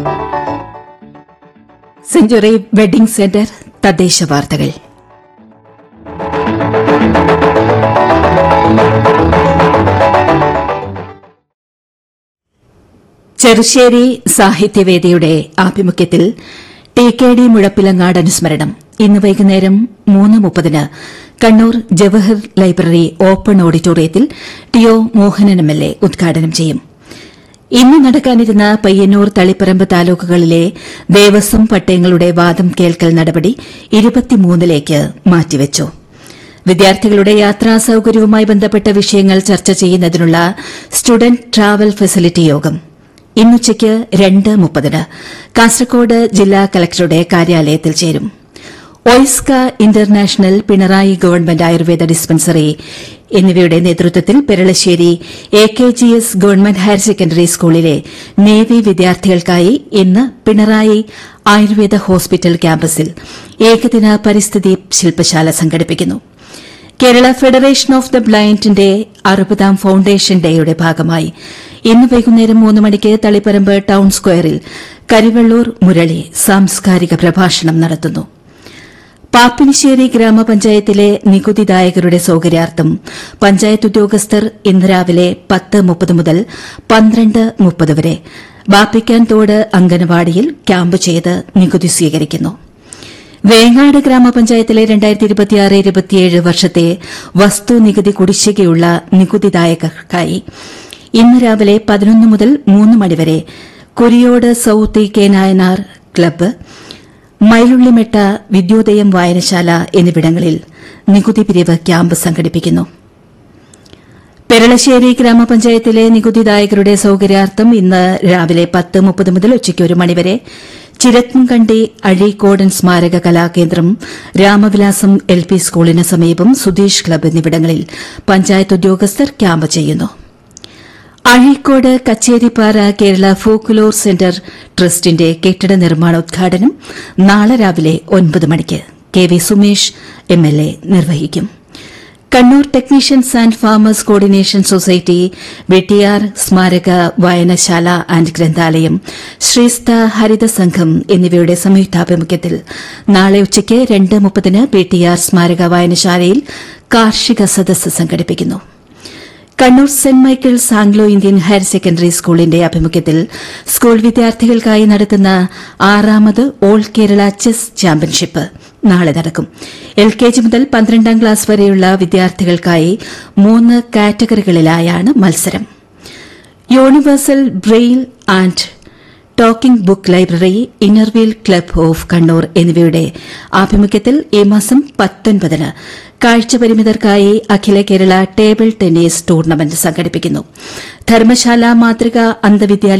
century wedding centre തദ്ദേശ വാർത്തകൾ ചെറുശ്ശേരി സാഹിത്യവേദിയുടെ ആഭിമുഖ്യത്തിൽ ടി കെ ഡി മുഴപ്പിലങ്ങാട് അനുസ്മരണം ഇന്ന് വൈകുന്നേരം മൂന്ന് മുപ്പതിന് കണ്ണൂർ ജവഹർ ലൈബ്രറി ഓപ്പൺ ഓഡിറ്റോറിയത്തിൽ T O Mohanan M L A ഉദ്ഘാടനം ചെയ്യും ഇന്ന് നടക്കാനിരുന്ന പയ്യന്നൂർ തളിപ്പറമ്പ് താലൂക്കുകളിലെ ദേവസ്വം പട്ടയങ്ങളുടെ വാദം കേൾക്കൽ നടപടി ഇരുപത്തിമൂന്നിലേക്ക് മാറ്റിവച്ചു വിദ്യാർത്ഥികളുടെ യാത്രാ സൌകര്യവുമായി ബന്ധപ്പെട്ട വിഷയങ്ങൾ ചർച്ച ചെയ്യുന്നതിനുള്ള സ്റ്റുഡന്റ് ട്രാവൽ ഫെസിലിറ്റി യോഗം ഇന്നുച്ചയ്ക്ക് രണ്ട് മുപ്പതിന് കാസർകോട് ജില്ലാ കലക്ടറുടെ കാര്യാലയത്തിൽ ചേരും OISCA international Pinarayi government Ayurveda dispensary എന്നിവയുടെ നേതൃത്വത്തിൽ Peralassery A K G S government higher secondary സ്കൂളിലെ നേവി വിദ്യാർത്ഥികൾക്കായി ഇന്ന് പിണറായി ആയുർവേദ ഹോസ്പിറ്റൽ ക്യാമ്പസിൽ ഏകദിന പരിസ്ഥിതി ശില്പശാല സംഘടിപ്പിക്കുന്നു കേരള ഫെഡറേഷൻ ഓഫ് ദ ബ്ലൈൻഡിന്റെ അറുപതാം ഫൌണ്ടേഷൻ ഡേയുടെ ഭാഗമായി ഇന്ന് വൈകുന്നേരം മൂന്ന് മണിക്ക് തളിപ്പറമ്പ് ടൌൺ സ്ക്വയറിൽ കരിവെള്ളൂർ മുരളി സാംസ്കാരിക പ്രഭാഷണം നടത്തുന്നു പാപ്പിനിശ്ശേരി ഗ്രാമപഞ്ചായത്തിലെ നികുതിദായകരുടെ സൌകര്യാർത്ഥം പഞ്ചായത്ത് ഉദ്യോഗസ്ഥർ ഇന്ന് രാവിലെ പത്ത് മുപ്പത് മുതൽ പന്ത്രണ്ട് മുപ്പത് വരെ ബാപ്പിക്കാൻ തോട് അംഗനവാടിയിൽ ക്യാമ്പ് ചെയ്ത് നികുതി സ്വീകരിക്കുന്നു വേങ്ങാട് ഗ്രാമപഞ്ചായത്തിലെ വർഷത്തെ വസ്തുനികുതി കുടിശ്ശികയുള്ള നികുതിദായകർക്കായി ഇന്ന് രാവിലെ പതിനൊന്ന് മുതൽ മൂന്ന് മണിവരെ Kuriyode south K Nayanar club Mylullimetta Vidyodayam വായനശാല എന്നിവിടങ്ങളിൽ നികുതി പിരിവ് ക്യാമ്പ് സംഘടിപ്പിക്കുന്നു പെരളശ്ശേരി ഗ്രാമപഞ്ചായത്തിലെ നികുതിദായകരുടെ സൌകര്യാർത്ഥം ഇന്ന് രാവിലെ പത്ത് മുപ്പത് മുതൽ ഉച്ചയ്ക്ക് ഒരു മണിവരെ ചിരത്തുംകണ്ടി അഴീക്കോടൻ സ്മാരക കലാകേന്ദ്രം രാമവിലാസം എൽ പി സ്കൂളിന് സമീപം സുധീഷ് ക്ലബ്ബ് എന്നിവിടങ്ങളിൽ പഞ്ചായത്ത് ഉദ്യോഗസ്ഥർ ക്യാമ്പ് ചെയ്യുന്നു അഴീക്കോട് കച്ചേരിപ്പാറ കേരള ഫോക്ലോർ സെന്റർ ട്രസ്റ്റിന്റെ കെട്ടിട നിർമ്മാണോദ്ഘാടനം നാളെ രാവിലെ ഒൻപത് മണിക്ക് K V Sumesh M L A നിർവഹിക്കും Kannur technicians and farmers coordination society Vettiyar സ്മാരക വായനശാല ആൻഡ് ഗ്രന്ഥാലയം ശ്രീസ്ത ഹരിത സംഘം എന്നിവയുടെ സംയുക്താഭിമുഖ്യത്തിൽ നാളെ ഉച്ചയ്ക്ക് രണ്ട് മുപ്പതിന് വെട്ടിയാർ സ്മാരക വായനശാലയിൽ കാർഷിക സദസ്സ് സംഘടിപ്പിക്കുന്നു Kannur saint Michael's Anglo Indian higher secondary സ്കൂളിന്റെ ആഭിമുഖ്യത്തിൽ സ്കൂൾ വിദ്യാർത്ഥികൾക്കായി നടത്തുന്ന ആറാമത് ഓൾ കേരള ചെസ് ചാമ്പ്യൻഷിപ്പ് നാളെ നടക്കും എൽ കെ ജി മുതൽ പന്ത്രണ്ടാം ക്ലാസ് വരെയുള്ള വിദ്യാർത്ഥികൾക്കായി മൂന്ന് കാറ്റഗറികളിലായാണ് മത്സരം universal braille and talking book library inner wheel club of Kannur എന്നിവയുടെ ആഭിമുഖ്യത്തിൽ ഈ മാസം പത്തൊൻപതിന് കാഴ്ചപരിമിതർക്കായി അഖില കേരള ടേബിൾ ടെന്നീസ് ടൂർണമെന്റ് സംഘടിപ്പിക്കുന്നു ധർമ്മശാല മാതൃക അന്ധവിദ്യാലയ